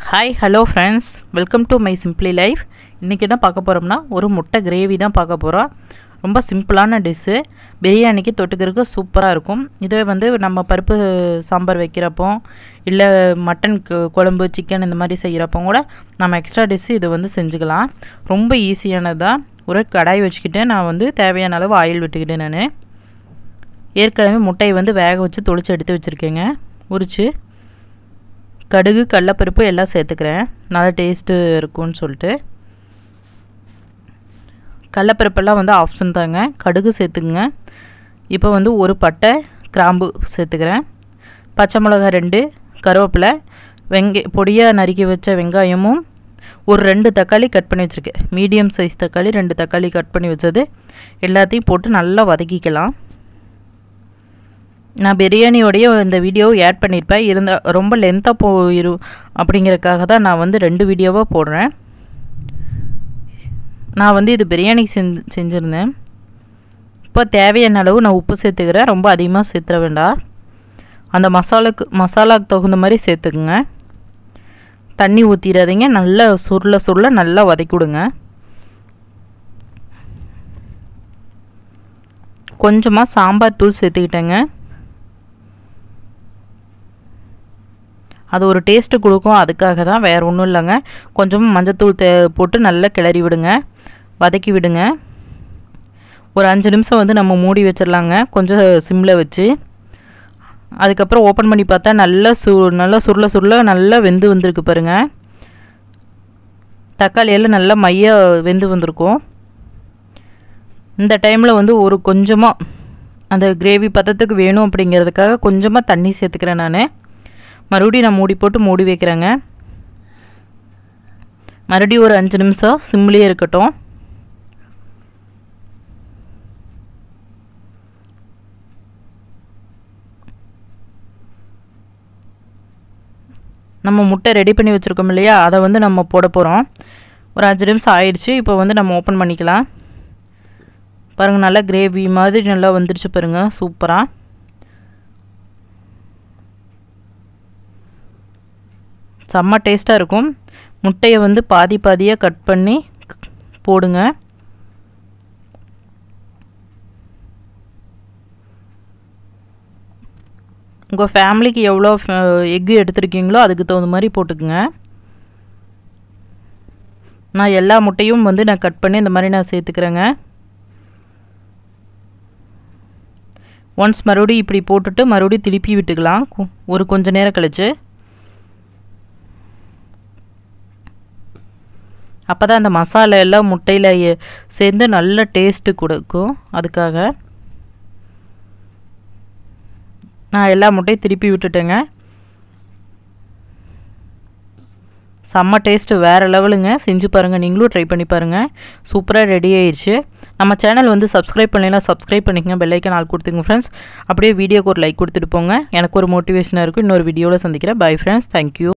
hi hello friends welcome to my simply life இன்றைக்கி என்ன பார்க்க போகிறோம்னா ஒரு முட்டை கிரேவி தான் பார்க்க போகிறோம் ரொம்ப சிம்பிளான டிஷ்ஷு பிரியாணிக்கு தொட்டுக்கிறதுக்கு சூப்பராக இருக்கும் இதே வந்து நம்ம பருப்பு சாம்பார் வைக்கிறப்போ இல்லை மட்டன் கு- குழம்பு சிக்கன் இந்த மாதிரி செய்கிறப்போ கூட நம்ம எக்ஸ்ட்ரா டிஷ்ஷு இது வந்து செஞ்சுக்கலாம் ரொம்ப ஈஸியானதாக ஒரு கடாய் வச்சுக்கிட்டு நான் வந்து தேவையான அளவு ஆயில் விட்டுக்கிட்டேன் நான் ஏற்கனவே முட்டையை வந்து வேக வச்சு தொளிச்சு எடுத்து வச்சுருக்கேங்க உரித்து கடுகு கடலப்பருப்பு எல்லாம் சேர்த்துக்கிறேன் நல்லா டேஸ்ட்டு இருக்கும்னு சொல்லிட்டு கடலப்பருப்பெல்லாம் வந்து ஆப்ஷன் தாங்க கடுகு சேர்த்துக்குங்க இப்போ வந்து ஒரு பட்டை கிராம்பு சேர்த்துக்கிறேன் பச்சை மிளகாய் ரெண்டு கருவேப்பிலை வெங்க பொடியாக நறுக்கி வச்ச வெங்காயமும் ஒரு ரெண்டு தக்காளி கட் பண்ணி வச்சுருக்கேன் மீடியம் சைஸ் தக்காளி ரெண்டு தக்காளி கட் பண்ணி வச்சது எல்லாத்தையும் போட்டு நல்லா வதக்கிக்கலாம் நான் பிரியாணியோடைய இந்த வீடியோவை ஆட் பண்ணியிருப்பேன் இருந்த ரொம்ப லென்த்தாக போயிரும் அப்படிங்கிறதுக்காக தான் நான் வந்து ரெண்டு வீடியோவாக போடுறேன் நான் வந்து இது பிரியாணி செஞ்சு செஞ்சுருந்தேன் இப்போ தேவையான அளவு நான் உப்பு சேர்த்துக்கிறேன் ரொம்ப அதிகமாக சேர்த்துற வேண்டாம் அந்த மசாலாக்கு மசாலாக்கு தகுந்த மாதிரி சேர்த்துக்குங்க தண்ணி ஊற்றிடாதீங்க நல்லா சுருள சுருள நல்லா வதக்கி விடுங்க கொஞ்சமாக சாம்பார் தூள் சேர்த்துக்கிட்டேங்க அது ஒரு டேஸ்ட்டு கொடுக்கும் அதுக்காக தான் வேறு ஒன்றும் இல்லைங்க கொஞ்சமாக மஞ்சத்தூள் தே போட்டு நல்லா கிளறி விடுங்க வதக்கி விடுங்க ஒரு அஞ்சு நிமிஷம் வந்து நம்ம மூடி வச்சிடலாங்க கொஞ்சம் சிம்மில் வச்சு அதுக்கப்புறம் ஓப்பன் பண்ணி பார்த்தா நல்லா சு நல்லா சுருள சுருள நல்லா வெந்து வந்திருக்கு பாருங்கள் தக்காளி எல்லாம் நல்லா மைய வெந்து வந்திருக்கும் இந்த டைமில் வந்து ஒரு கொஞ்சமாக அந்த கிரேவி பதத்துக்கு வேணும் அப்படிங்கிறதுக்காக கொஞ்சமாக தண்ணி சேர்த்துக்கிறேன் நான் மறுபடியும் நான் மூடி போட்டு மூடி வைக்கிறேங்க மறுபடியும் ஒரு அஞ்சு நிமிஷம் சிம்லேயே இருக்கட்டும் நம்ம முட்டை ரெடி பண்ணி வச்சுருக்கோம் இல்லையா அதை வந்து நம்ம போட போகிறோம் ஒரு அஞ்சு நிமிஷம் ஆயிடுச்சு இப்போ வந்து நம்ம ஓப்பன் பண்ணிக்கலாம் பாருங்கள் நல்லா கிரேவி மாதிரி நல்லா வந்துடுச்சு பாருங்கள் சூப்பராக செம்ம டேஸ்ட்டாக இருக்கும் முட்டையை வந்து பாதி பாதியாக கட் பண்ணி போடுங்க உங்கள் ஃபேமிலிக்கு எவ்வளோ எக்கு எடுத்துருக்கீங்களோ அதுக்கு தகுந்த மாதிரி போட்டுக்குங்க நான் எல்லா முட்டையும் வந்து நான் கட் பண்ணி இந்த மாதிரி நான் சேர்த்துக்கிறேங்க ஒன்ஸ் மறுபடியும் இப்படி போட்டுட்டு மறுபடியும் திருப்பி விட்டுக்கலாம் கு- ஒரு கொஞ்ச நேரம் கழிச்சு அப்போ தான் அந்த மசாலா எல்லாம் முட்டையில் எ- சேர்ந்து நல்ல டேஸ்ட்டு கொடுக்கும் அதுக்காக நான் எல்லா முட்டையும் திருப்பி விட்டுட்டேங்க செம்ம டேஸ்ட்டு வேறு லெவலுங்க செஞ்சு பாருங்கள் நீங்களும் ட்ரை பண்ணி பாருங்கள் சூப்பராக ரெடி ஆயிடுச்சு நம்ம சேனல் வந்து சப்ஸ்கிரைப் பண்ணலைன்னா சப்ஸ்கிரைப் பண்ணிக்கங்க பெல்லைக்கன் ஆள் கொடுத்துங்க ஃப்ரெண்ட்ஸ் அப்படியே வீடியோக்கு ஒரு லைக் கொடுத்துட்டு போங்க எனக்கு ஒரு மோட்டிவேஷனாக இருக்கும் இன்னொரு வீடியோவில் சந்திக்கிறேன் பை ஃப்ரெண்ட்ஸ் தேங்க்யூ